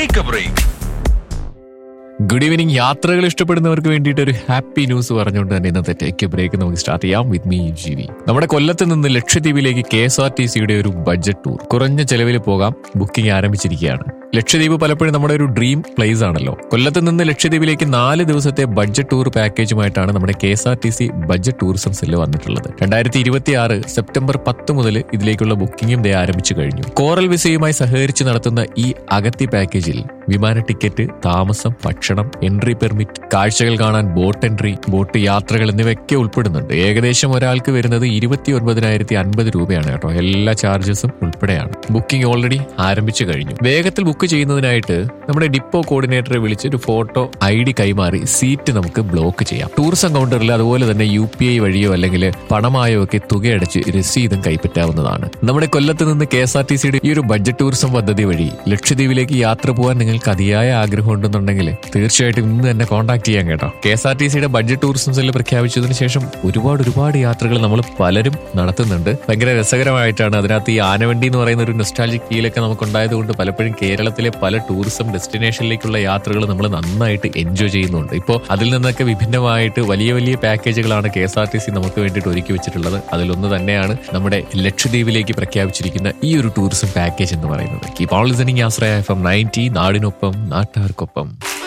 take a break good evening യാത്രകൾ ഇഷ്ടപ്പെടുന്നവർക്ക് വേണ്ടിയിട്ട് ഒരു ഹാപ്പി ന്യൂസ് പറഞ്ഞുകൊണ്ട് തന്നെ ഇന്നത്തെ ടേക്ക് ബ്രേക്ക് നമുക്ക് സ്റ്റാർട്ട് ചെയ്യാം വിത്ത് മീ ജീവി നമ്മുടെ കൊല്ലത്ത് നിന്ന് ലക്ഷദ്വീപിലേക്ക് കെ എസ് ആർ ടി സിയുടെ ഒരു ബഡ്ജറ്റ് ടൂർ കുറഞ്ഞ ചെലവിൽ പോകാം ബുക്കിംഗ് ആരംഭിച്ചിരിക്കുകയാണ് ലക്ഷദ്വീപ് പലപ്പോഴും നമ്മുടെ ഒരു ഡ്രീം പ്ലേസ് ആണല്ലോ കൊല്ലത്ത് നിന്ന് ലക്ഷദ്വീപിലേക്ക് നാല് ദിവസത്തെ ബഡ്ജറ്റ് ടൂർ പാക്കേജുമായിട്ടാണ് നമ്മുടെ K S R T C budget tourism cell വന്നിട്ടുള്ളത് രണ്ടായിരത്തി ഇരുപത്തി ആറ് സെപ്റ്റംബർ പത്ത് മുതൽ ഇതിലേക്കുള്ള ബുക്കിംഗും ദേ ആരംഭിച്ചു കഴിഞ്ഞു കോറൽ വിസയുമായി സഹകരിച്ച് നടത്തുന്ന ഈ അഗത്തി പാക്കേജിൽ വിമാന ടിക്കറ്റ് താമസം ഭക്ഷണം എൻട്രി പെർമിറ്റ് കാഴ്ചകൾ കാണാൻ ബോട്ട് എൻട്രി ബോട്ട് യാത്രകൾ എന്നിവയൊക്കെ ഉൾപ്പെടുന്നുണ്ട് ഏകദേശം ഒരാൾക്ക് വരുന്നത് ഇരുപത്തി ഒൻപതിനായിരത്തി അൻപത് രൂപയാണ് കേട്ടോ എല്ലാ ചാർജസും ഉൾപ്പെടെയാണ് ബുക്കിംഗ് ഓൾറെഡി ആരംഭിച്ചു കഴിഞ്ഞു വേഗത്തിൽ ബുക്ക് ചെയ്യുന്നതിനായിട്ട് നമ്മുടെ ഡിപ്പോ കോർഡിനേറ്ററെ വിളിച്ച് ഒരു ഫോട്ടോ ഐ ഡി കൈമാറി സീറ്റ് നമുക്ക് ബ്ലോക്ക് ചെയ്യാം ടൂറിസം കൗണ്ടറിൽ അതുപോലെ തന്നെ യു പി ഐ വഴിയോ അല്ലെങ്കിൽ പണമായോ ഒക്കെ തുകയടച്ച് രസീതും കൈപ്പറ്റാവുന്നതാണ് നമ്മുടെ കൊല്ലത്ത് നിന്ന് കെ എസ് ആർ ടി സിയുടെ ഈ ഒരു ബഡ്ജറ്റ് ടൂറിസം പദ്ധതി വഴി ലക്ഷദ്വീപിലേക്ക് യാത്ര പോകാൻ നിങ്ങൾക്ക് അതിയായ ആഗ്രഹം ഉണ്ടെന്നുണ്ടെങ്കിൽ തീർച്ചയായിട്ടും ഇന്ന് തന്നെ കോൺടാക്ട് ചെയ്യാൻ കേട്ടോ കെ എസ് ആർ ടി സിയുടെ ബഡ്ജറ്റ് ടൂറിസം സെല്ല് പ്രഖ്യാപിച്ചതിന് ശേഷം ഒരുപാട് ഒരുപാട് യാത്രകൾ നമ്മൾ പലരും നടത്തുന്നുണ്ട് ഭയങ്കര രസകരമായിട്ടാണ് അതിനകത്ത് ഈ ആനവണ്ടി എന്ന് പറയുന്ന ഒരു നൊസ്റ്റാൾജിക് ഫീലൊക്കെ നമുക്കുണ്ടായത് കൊണ്ട് പലപ്പോഴും കേരളത്തിലെ പല ടൂറിസം ഡെസ്റ്റിനേഷനിലേക്കുള്ള യാത്രകൾ നമ്മൾ നന്നായിട്ട് എൻജോയ് ചെയ്യുന്നുണ്ട് ഇപ്പോൾ അതിൽ നിന്നൊക്കെ വിഭിന്നമായിട്ട് വലിയ വലിയ പാക്കേജുകളാണ് K S R T C നമുക്ക് വേണ്ടിയിട്ട് ഒരുക്കി വെച്ചിട്ടുള്ളത് അതിലൊന്ന് തന്നെയാണ് നമ്മുടെ ലക്ഷദ്വീപിലേക്ക് പ്രഖ്യാപിച്ചിരിക്കുന്ന ഈ ഒരു ടൂറിസം പാക്കേജ് എന്ന് പറയുന്നത് keep all listening Ashraya F M ninety നാടിനൊപ്പം നാട്ടുകാർക്കൊപ്പം